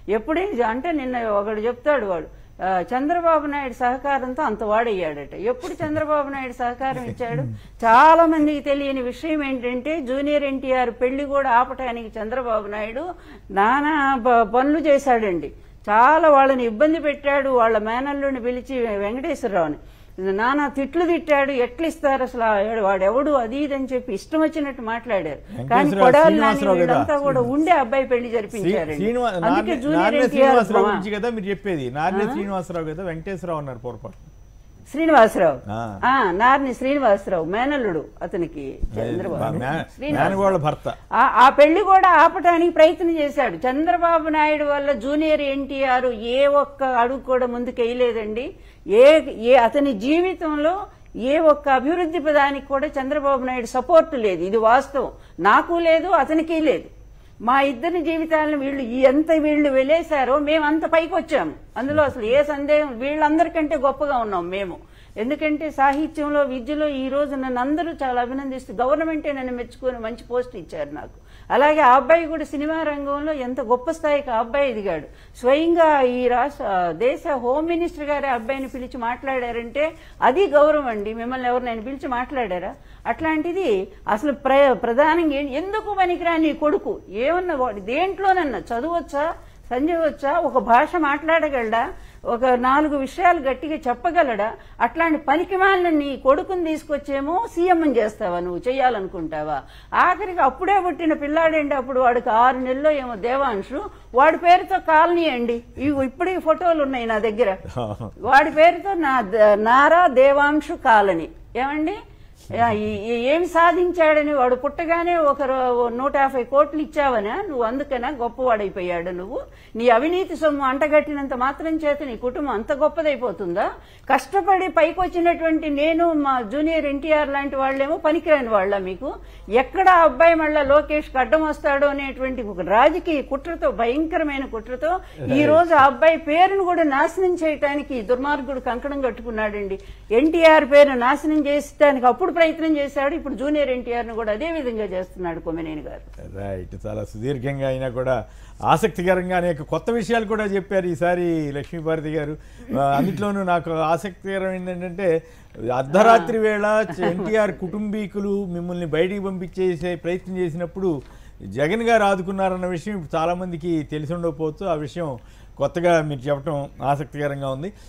ఎప్పుడే అంటే నిన్న ఒకడు చెప్తాడు వాడు ఆ, చంద్రబాబు నాయుడు సహకారంతో అంత వాడయ్యాడట ఎప్పుడు చంద్రబాబు నాయుడు సహకారం ఇచ్చాడు చాలా మందికి తెలియని విషయం ఏంటంటే జూనియర్ ఎన్టీఆర్ పెళ్లి కూడా ఆపటానికి చంద్రబాబు నాయుడు నానా ప- పనులు చేశాడండి చాలా వాళ్ళని ఇబ్బంది పెట్టాడు వాళ్ళ మేనల్లుని పిలిచి వెంకటేశ్వరరావుని నానా తిట్లు తిట్టాడు ఎట్లా ఇస్తారు అసలు ఆ- వాడెవడు అది ఇది అని చెప్పి ఇష్టం వచ్చినట్టు మాట్లాడారు కానీ వెంకటేశ్వరరావు కొడాలి నాని శ్రీనివాసరావు కదా. వీళ్ళంతా కూడా ఉండే అబ్బాయి పెళ్లి జరిపించారండి శ్రీనివా- అందుకే నారాయణ జూనియర్ నారాయణ ఎన్టీఆర్ శ్రీనివాసరావు గురించి కదా మీరు చెప్పేది నారాయణ శ్రీనివాసరావు కదా వెంకటేశ్వరరావు అన్నారు పొరపాటు శ్రీనివాసరావు ఆ. ఆ, నార్ని శ్రీనివాసరావు మేనల్లుడు అతనికి చంద్రబాబు మే- శ్రీనివాసరావు. మేనగోళ్ళ భర్త ఆ ఆ పెళ్లి కూడా ఆపటానికి ప్రయత్నం చేశాడు చంద్రబాబు నాయుడు వల్ల జూనియర్ ఎన్టీఆర్ ఏ ఒక్క అడుగు కూడా ముందుకు వేయలేదండి ఏ ఏ అతని జీవితంలో ఏ ఒక్క అభివృద్ధి పదానికి కూడా చంద్రబాబు నాయుడు సపోర్ట్ లేదు ఇది వాస్తవం నాకు లేదు అతనికి లేదు మా ఇద్దరి జీవితాలను వీళ్ళు ఎంత వీళ్ళు వెలేశారో మేము అంత పైకి వచ్చాము అందులో అసలు ఏ సందేహం వీళ్ళందరికంటే గొప్పగా ఉన్నాం మేము ఎందుకంటే సాహిత్యంలో విద్యలో ఈ రోజు నన్ను అందరూ చాలా అభినందిస్తూ గవర్నమెంటే నన్ను మెచ్చుకొని మంచి పోస్ట్ ఇచ్చారు నాకు అలాగే ఆ అబ్బాయి కూడా సినిమా రంగంలో ఎంత గొప్ప స్థాయికి ఆ అబ్బాయి ఎదిగాడు స్వయంగా ఈ రాష్ట్ర దేశ హోమ్ మినిస్టర్ గారి అబ్బాయిని పిలిచి మాట్లాడారంటే అది గౌరవం అండి మిమ్మల్ని ఎవరినైనా పిలిచి మాట్లాడారా అట్లాంటిది అసలు ప్ర ప్రధానంగా ఏ- ఎందుకు పనికిరాని నీ కొడుకు ఏమన్నా వాడు దేంట్లోనన్నా చదవచ్చా సంజయ్ వచ్చా ఒక భాష మాట్లాడగలడా ఒక నాలుగు విషయాలు గట్టిగా చెప్పగలడా అట్లాంటి పనికిమాలిన నీ కొడుకుని తీసుకొచ్చేమో సీఎం చేస్తావా నువ్వు చేయాలనుకుంటావా ఆఖరికి అప్పుడే పుట్టిన పిల్లాడండి అప్పుడు వాడికి ఆరు నెలల్లో ఏమో దేవాంశు వాడి పేరుతో కాలనీ అండి ఇవి ఇప్పుడు ఈ ఫోటోలు ఉన్నాయి నా దగ్గర వాడి పేరుతో నా నారా దేవాంశు కాలనీ ఏమండి ఆ, ఈ- ఈ- ఏమి సాధించాడని వాడు పుట్టగానే ఒక రో- నూట యాభై కోట్లు ఇచ్చావనా నువ్వు అందుకనా గొప్పవాడైపోయాడు నువ్వు నీ అవినీతి సొమ్ము అంటగట్టినంత మాత్రం చేత నీ కుటుంబం అంత గొప్పదైపోతుందా కష్టపడి పైకి వచ్చినటువంటి నేను మా జూనియర్ ఎన్టీఆర్ లాంటి వాళ్ళేమో పనికిరాని వాళ్ళ మీకు ఎక్కడ ఆ అబ్బాయి మళ్ళా లోకేష్ అడ్డం వస్తాడో అనేటువంటి ఒక రాజకీయ కుట్రతో భయంకరమైన కుట్రతో ఈ రోజు ఆ అబ్బాయి పేరును కూడా నాశనం చేయటానికి ఈ దుర్మార్గుడు కంకణం కట్టుకున్నాడండి ఎన్టీఆర్ పేరు నాశనం చేసడానికి అప్పుడు ప్రయత్నం చేశాడు ఇప్పుడు జూనియర్ ఎన్టీఆర్ ను కూడా అదే విధంగా చేస్తున్నాడు కొమ్మినేని గారు రైట్ చాలా సుదీర్ఘంగా అయినా కూడా ఆసక్తికరంగా అనేక కొత్త విషయాలు కూడా చెప్పారు ఈసారి లక్ష్మీభారతి గారు ఆ, అన్నిట్లోనూ నాకు ఆసక్తికరమైంది ఏంటంటే అర్ధరాత్రి వేళ ఎన్టీఆర్ కుటుంబీకులు మిమ్మల్ని బయటికి పంపించేసే ప్రయత్నం చేసినప్పుడు జగన్ గారు ఆదుకున్నారన్న విషయం చాలా మందికి తెలిసి ఉండకపోవచ్చు ఆ విషయం కొత్తగా మీరు చెప్పడం ఆసక్తికరంగా ఉంది